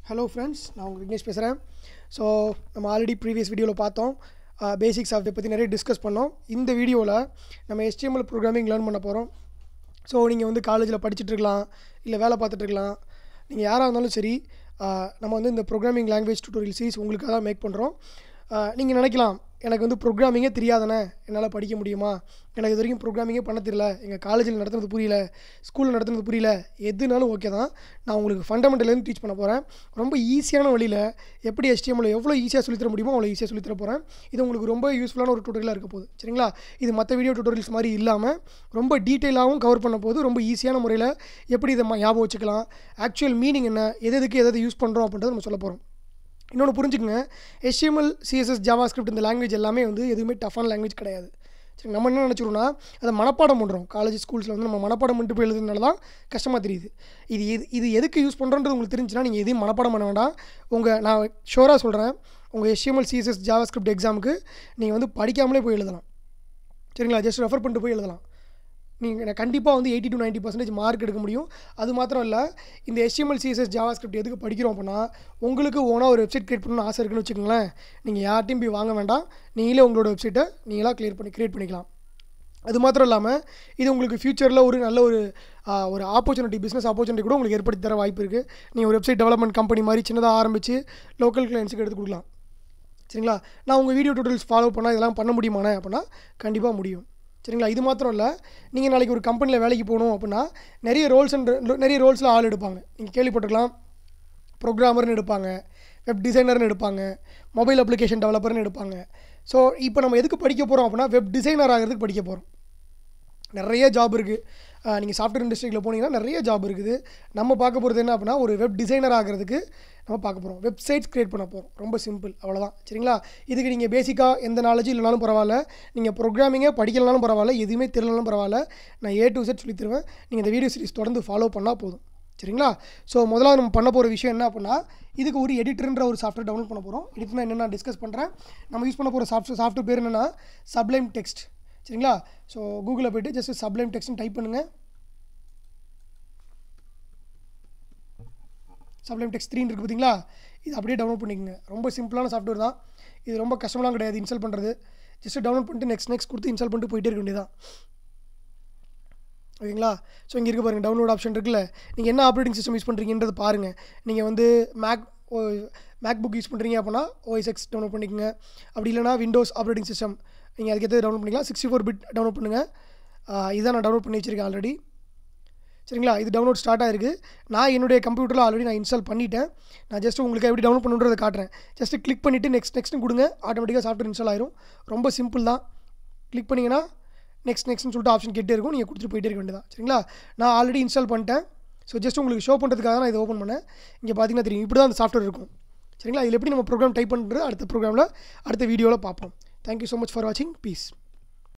hello friends நான் உங்கள் விக்னேஷ் பேசுகிறேன் ஸோ நம்ம ஆல்ரெடி ப்ரீவியஸ் வீடியோவில் பார்த்தோம் பேசிக்ஸ் ஆஃப் பற்றி நிறைய டிஸ்கஸ் பண்ணோம் இந்த வீடியோவில் நம்ம HTML ப்ரோக்ராமிங் லேர்ன் பண்ண போகிறோம் ஸோ நீங்கள் வந்து காலேஜில் படிச்சுட்டு இருக்கலாம் இல்லை வேலை பார்த்துட்டு இருக்கலாம் நீங்கள் யாராக இருந்தாலும் சரி ஆஹ் நம்ம வந்து இந்த ப்ரோக்ராமிங் லாங்குவேஜ் டியூட்டோரியல் சீரிஸ் உங்களுக்காக தான் மேக் பண்ணுறோம் நீங்கள் நினைக்கலாம் எனக்கு வந்து ப்ரோக்ராமிங்கே தெரியாதானே என்னால் படிக்க முடியுமா எனக்கு இது வரைக்கும் ப்ரோக்ராமிங்கே பண்ண தெரியல எங்கள் காலேஜில் நடத்துனது புரியல ஸ்கூலில் நடத்துனது புரியல எதுனாலும் ஓகே தான் நான் உங்களுக்கு ஃபண்டமெண்டலேருந்து டீச் பண்ண போகிறேன் ரொம்ப ஈஸியான வழியில் எப்படி HTML எவ்வளோ ஈஸியாக சொல்லித்தர முடியுமோ அவ்வளோ ஈஸியாக சொல்லித்தர போகிறேன் இது உங்களுக்கு ரொம்ப யூஸ்ஃபுல்லான ஒரு டியூட்டோரியலாக இருக்க போகுது சரிங்களா இது மற்ற வீடியோ டியூட்டோரியல்ஸ் மாதிரி இல்லாமல் ரொம்ப டீட்டெயிலாகவும் கவர் பண்ண போது ரொம்ப ஈஸியான முறையில் எப்படி இதை ம- ஞாபகம் வச்சுக்கலாம் ஆக்சுவல் மீனிங் என்ன எது எதுக்கு எதை எதை யூஸ் பண்ணுறோம் அப்படின்றத நம்ம சொல்ல போகிறோம் இன்னொன்று புரிஞ்சுக்கங்க HTML சிஎஸ்எஸ் ஜாவாஸ்கிரிப்ட் இந்த லாங்குவேஜ் எல்லாமே வந்து எதுவுமே டஃப்பான லாங்குவேஜ் கிடையாது சரி நம்ம என்ன நினச்சிரோம்னா அதை மனப்பாடம் பண்ணுறோம் காலேஜ் ஸ்கூல்ஸில் வந்து நம்ம மனப்பாடம் பண்ணிட்டு போய் எழுதுனால தான் கஷ்டமாக தெரியுது இது எது இது எதுக்கு யூஸ் பண்ணுறோன்றது உங்களுக்கு தெரிஞ்சுன்னா நீங்கள் எதையும் மனப்பாடம் பண்ண வேண்டாம் உங்கள் நான் ஷோராக சொல்கிறேன் உங்கள் HTML சிஎஸ்எஸ் ஜாவாஸ்கிரிப்ட் எக்ஸாமுக்கு நீங்கள் வந்து படிக்காமலே போய் எழுதலாம் சரிங்களா ஜஸ்ட் ரெஃபர் பண்ணிட்டு போய் எழுதலாம் நீங்கள் கண்டிப்பாக வந்து எயிட்டி டு 90% பர்சன்டேஜ் மார்க் எடுக்க முடியும் அது மாத்திரம் இல்லை இந்த HTML சிஎஸ்எஸ் ஜாவாஸ்கிரிப்ட் எதுக்கு படிக்கிறோம் அப்படின்னா உங்களுக்கு ஓனாக ஒரு வெப்சைட் கிரியேட் பண்ணணும்னு ஆசை இருக்குன்னு வச்சுக்கோங்களேன் நீங்கள் யார்ட்டையும் போய் வாங்க வேண்டாம் நீங்களே உங்களோட வெப்சைட்டை நீங்களாக கிளியர் பண்ணி கிரியேட் பண்ணிக்கலாம் அது மாத்திரம் இல்லாமல் இது உங்களுக்கு ஃப்யூச்சரில் ஒரு நல்ல ஒரு ஆ, ஒரு ஆப்பர்ச்சுனிட்டி பிஸ்னஸ் ஆப்பர்ச்சுனிட்டி கூட உங்களுக்கு ஏற்படுத்தி தர வாய்ப்பு இருக்குது நீங்கள் ஒரு வெப்சைட் டெவலப்மெண்ட் கம்பெனி மாதிரி சின்னதாக ஆரம்பித்து லோக்கல் கிளைண்ட்ஸுக்கு எடுத்து கொடுக்கலாம் சரிங்களா நான் உங்கள் வீடியோ டியூட்டோரியல்ஸ் ஃபாலோ பண்ணால் இதெல்லாம் பண்ண முடியுமாண்ணே அப்படின்னா கண்டிப்பாக முடியும் சரிங்களா இது மாத்திரம் இல்லை நீங்கள் நாளைக்கு ஒரு கம்பெனியில் வேலைக்கு போகணும் அப்படின்னா நிறைய ரோல்ஸ் அண்ட் நிறைய ரோல்ஸில் ஆள் எடுப்பாங்க நீங்கள் கேள்விப்பட்டிருக்கலாம் ப்ரோக்ராமர்னு எடுப்பாங்க வெப் டிசைனர்னு எடுப்பாங்க மொபைல் அப்ளிகேஷன் டெவலப்பர்னு எடுப்பாங்க ஸோ இப்போ நம்ம எதுக்கு படிக்க போகிறோம் அப்படின்னா வெப் டிசைனர் ஆகிறதுக்கு படிக்க போகிறோம் நிறைய ஜாப் இருக்குது நீங்கள் சாஃப்ட்வேர் இண்டஸ்ட்ரியில் போனீங்கன்னா நிறைய ஜாப் இருக்குது நம்ம பார்க்க போகிறது என்ன அப்படின்னா ஒரு வெப் டிசைனர் ஆகிறதுக்கு நம்ம பார்க்க போகிறோம் வெப்சைட்ஸ் க்ரியேட் பண்ண போகிறோம் ரொம்ப சிம்பிள் அவ்வளோதான் சரிங்களா இதுக்கு நீங்கள் பேசிக்காக எந்த நாலேஜும் இல்லைனாலும் பரவாயில்ல நீங்கள் ப்ரோக்ராமிங்கே படிக்கலனாலும் பரவாயில்ல எதுவுமே தெரியலனாலும் பரவாயில்ல நான் ஏ டு செட் சொல்லி தருவேன் நீங்கள் இந்த வீடியோ சீரிஸ் தொடர்ந்து ஃபாலோ பண்ணால் போதும் சரிங்களா ஸோ முதல்ல நம்ம பண்ண போகிற விஷயம் என்ன அப்படின்னா இதுக்கு ஒரு எடிட்டர்ன்ற ஒரு சாஃப்ட்வேர் டவுன்லோட் பண்ண போகிறோம் எடிட்னா என்னென்ன டிஸ்கஸ் பண்ணுறேன் நம்ம யூஸ் பண்ண போகிற சாஃப்ட்வேர் சாஃப்ட்வேர் பேர் என்னென்னா சப்ளைம் டெக்ஸ்ட் சரிங்களா ஸோ கூகுளில் போயிட்டு ஜஸ்ட் சப்ளைம் டெக்ஸ்ட்னு டைப் பண்ணுங்கள் சப்ளைம் டெக்ஸ்ட் த்ரீன்னு இருக்குது பார்த்தீங்களா இது அப்படியே டவுன்லோட் பண்ணிக்கோங்க ரொம்ப சிம்பிளான சாஃப்ட்வேர் தான் இது ரொம்ப கஷ்டமெல்லாம் கிடையாது இன்ஸ்டால் பண்ணுறது ஜஸ்ட் டவுன்லோட் பண்ணிட்டு நெக்ஸ்ட் நெக்ஸ்ட் கொடுத்து இன்ஸ்டால் பண்ணிட்டு போயிட்டே இருக்க வேண்டியதான் ஓகேங்களா ஸோ இங்கே இருக்க பாருங்கள் டவுன்லோட் ஆப்ஷன் இருக்குல்ல நீங்கள் என்ன ஆப்ரேட்டிங் சிஸ்டம் யூஸ் பண்ணுறீங்கன்றது பாருங்கள் நீங்கள் வந்து மேக் மேக் புக் யூஸ் பண்ணுறீங்க அப்படின்னா OSX டவுன்லோட் பண்ணிக்கோங்க அப்படி இல்லைனா விண்டோஸ் ஆப்ரேட்டிங் சிஸ்டம் நீங்கள் அதுக்கேற்ற டவுன்லோட் பண்ணிக்கலாம் சிக்ஸ்டி ஃபோர் பிட் டவுன்லோட் பண்ணுங்கள் இதான் நான் டவுன்லோட் பண்ணி வச்சுருக்கேன் ஆல்ரெடி சரிங்களா இது டவுன்லோட் ஸ்டார்ட் ஆயிருக்கு நான் என்னுடைய கம்ப்யூட்டரில் ஆல்ரெடி நான் இன்ஸ்டால் பண்ணிட்டேன் நான் ஜஸ்ட் உங்களுக்கு எப்படி டவுன்லோட் பண்ணுன்றதை காட்டுறேன் ஜஸ்ட் கிளிக் பண்ணிவிட்டு நெக்ஸ்ட் நெக்ஸ்ட்னு கொடுங்க ஆட்டோமேட்டிக்காக சாஃப்ட்வேர் இன்ஸ்டால் ஆயிரும் ரொம்ப சிம்பிள் தான் கிளிக் பண்ணிங்கன்னா நெக்ஸ்ட் நெக்ஸ்ட்னு சொல்லிட்டு ஆப்ஷன் கேட்டே இருக்கும் நீங்கள் கொடுத்துட்டு போயிட்டே இருக்க வேண்டியதான் சரிங்களா நான் ஆல்ரெடி இன்ஸ்டால் பண்ணிட்டேன் ஸோ ஜஸ்ட் உங்களுக்கு ஷோ பண்ணுறதுக்காக தான் நான் இதை ஓப்பன் பண்ணேன் இங்கே பார்த்தீங்கன்னா தெரியும் இப்படி தான் அந்த சாஃப்ட்வேர் இருக்கும் சரிங்களா இதில் எப்படி நம்ம ப்ரோக்ராம் டைப் பண்ணுறது அடுத்த ப்ரோக்ராமில் அடுத்த வீடியோவில் பார்ப்போம் தேங்க்யூ ஸோ மச் ஃபார் வாட்சிங் பீஸ்